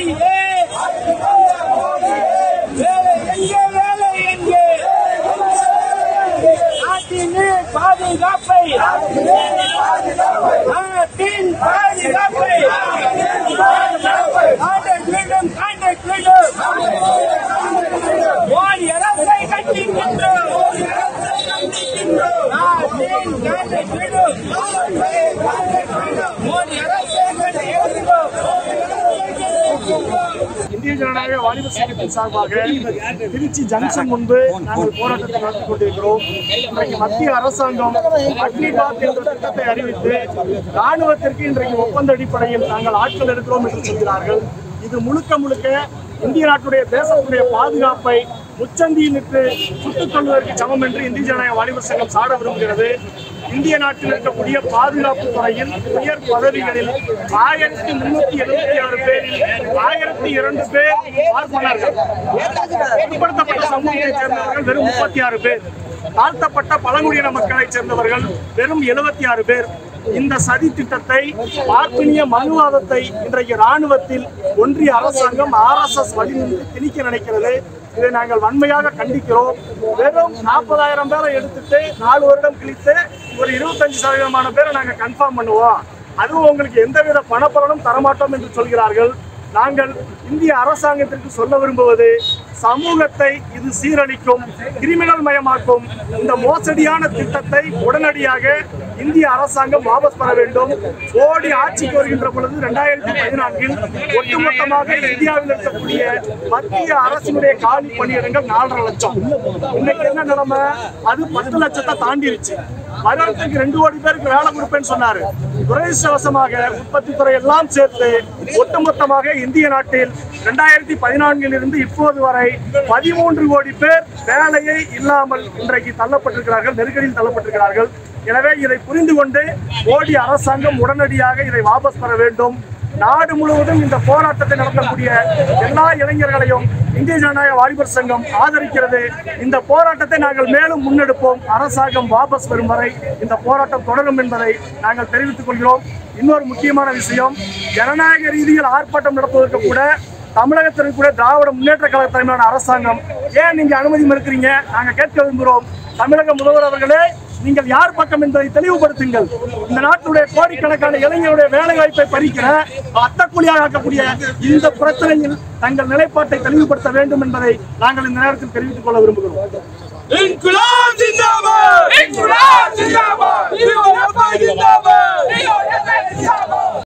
மோடியே வேலை எங்கே வேலை எங்கே நாட்டின் பாதுகாப்பை நாட்டின் பாதுகாப்பை காண்டக்ட் வேண்டும் காண்டக்ட் வேண்டும் மோடி அரசை கண்டிக்கின்றோம் நாட்டின் காண்டக்ட் வேண்டும் மோடி அரசை கண்டிக்கின்றோம் இந்திய ஜனநாயக வாலிபர் சங்கத்தின் சார்பாக திருச்சி ஜங்ஷன் முன்பு நாங்கள் போராட்டத்தை நடத்தி கொண்டிருக்கிறோம் இன்றைக்கு மத்திய அரசாங்கம் அக்னிபாத் என்ற திட்டத்தை அறிவித்து ராணுவத்திற்கு இன்றைக்கு ஒப்பந்த அடிப்படையில் நாங்கள் ஆட்கள் எடுக்கிறோம் என்று சொல்கிறார்கள் இது முழுக்க முழுக்க இந்திய நாட்டுடைய தேசத்துடைய பாதுகாப்பை முச்சந்தியிலிட்டு சுட்டுக் கொள்வதற்கு சமம் என்று இந்திய ஜனநாயக வாலிபர் சங்கம் சாட விரும்புகிறது இந்திய நாட்டில் இருக்கக்கூடிய பாதுகாப்பு துறையில் உயர் பதவிகளில் ஆயிரத்தி முன்னூத்தி எழுபத்தி ஆறு பேரில் ஆயிரத்தி இரண்டு பேர் பார்ப்பனர்கள் பிற்படுத்தப்பட்ட சமூகத்தைச் சேர்ந்தவர்கள் வெறும் முப்பத்தி ஆறு பேர் தாழ்த்தப்பட்ட பழங்குடியின மக்களைச் சேர்ந்தவர்கள் வெறும் எழுபத்தி ஆறு பேர் இந்த சதி திட்டத்தை பார்ப்பனிய மனுவாதத்தை இன்றைக்கு ராணுவத்தில் ஒன்றிய அரசாங்கம் ஆர்எஸ்எஸ் வழிநின்று திணிக்க நினைக்கிறது இதை நாங்கள் வன்மையாக கண்டிக்கிறோம் வெறும் நாற்பதாயிரம் பேரை எடுத்துட்டு நாலு வருடம் கழித்து ஒரு இருபத்தஞ்சு சதவீதமான பேரை நாங்கள் கன்ஃபார்ம் பண்ணுவோம் அதுவும் உங்களுக்கு எந்தவித பணப்பலனும் தரமாட்டோம் என்று சொல்கிறார்கள் நாங்கள் இந்திய அரசாங்கத்திற்கு சொல்ல விரும்புவது சமூகத்தை இது சீரழிக்கும் கிரிமினல் மயமாக்கும் இந்த மோசடியான திட்டத்தை உடனடியாக இந்திய அரசாங்கம் வாபஸ் பெற வேண்டும் மோடி ஆட்சிக்கு வருகின்ற பொழுது இரண்டாயிரத்தி பதினான்கில் ஒட்டுமொத்தமாக இந்தியாவில் இருக்கக்கூடிய மத்திய அரசினுடைய காலி பணியிடங்கள் நாலரை லட்சம் இன்னைக்கு என்ன நிலைமை அது பத்து லட்சத்தை தாண்டிருச்சு வருடத்துக்கு ரெண்டு கோடி பேருக்கு வேலை கொடுப்பேன்னு சொன்னாரு துரதிருஷ்டவசமாக உற்பத்தி துறை எல்லாம் சேர்த்து ஒட்டுமொத்தமாக இந்திய நாட்டில் இரண்டாயிரத்தி பதினான்கில் இருந்து இப்போது வரை பதிமூன்று கோடி பேர் வேலையை இல்லாமல் இன்றைக்கு தள்ளப்பட்டிருக்கிறார்கள் நெருக்கடியில் தள்ளப்பட்டிருக்கிறார்கள் எனவே இதை புரிந்து கொண்டு மோடி அரசாங்கம் உடனடியாக இதை வாபஸ் பெற வேண்டும் நாடு முழுவதும் இந்த போராட்டத்தை நடத்தக்கூடிய எல்லா இளைஞர்களையும் இந்திய ஜனநாயக வாலிபர் சங்கம் ஆதரிக்கிறது இந்த போராட்டத்தை நாங்கள் மேலும் முன்னெடுப்போம் அரசாங்கம் வாபஸ் வரும் வரை இந்த போராட்டம் தொடரும் என்பதை நாங்கள் தெரிவித்துக் கொள்கிறோம் இன்னொரு முக்கியமான விஷயம் ஜனநாயக ரீதியில் ஆர்ப்பாட்டம் நடத்துவதற்கு கூட தமிழகத்திற்கு கூட திராவிட முன்னேற்ற கழக தலைமையிலான அரசாங்கம் ஏன் நீங்க அனுமதி மறுக்கிறீங்க நாங்க கேட்க விரும்புகிறோம் தமிழக முதல்வர் அவர்களே நீங்கள் யார் பக்கம் என்பதை தெளிவுபடுத்துங்கள் இந்த நாட்டுடைய கோடிக்கணக்கான இளைஞருடைய வேலை வாய்ப்பை பறிக்கிற அத்தக்கூலியாக ஆக்கக்கூடிய இந்த பிரச்சனையில் தங்கள் நிலைப்பாட்டை தெளிவுபடுத்த வேண்டும் என்பதை நாங்கள் இந்த நேரத்தில் தெரிவித்துக் கொள்ள விரும்புகிறோம் இன்குலாப் ஜிந்தாபாத் இன்குலாப்